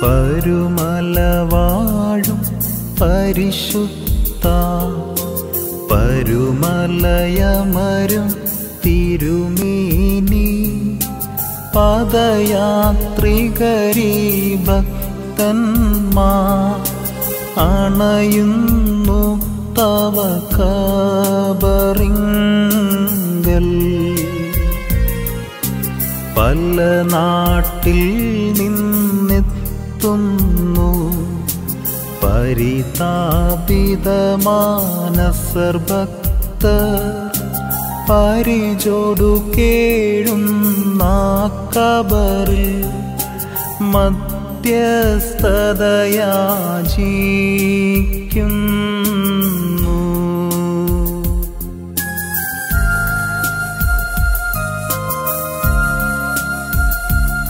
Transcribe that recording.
പരുമലവാഴും പരിശുദ്ധ പരുമലയമരും തിരുമേനി പദയാത്രികരീ ഭക്തന്മാർ അണയുന്നു തവ കബറിങ്കൽ പല നാട്ടിൽ നിന്നെത്തുന്നു പരിതാപിതമാനസർ ഭക്തർ പരിചോടു കേഴുന്ന കബറിൽ മധ്യസ്ഥതയാചിക്കുന്നു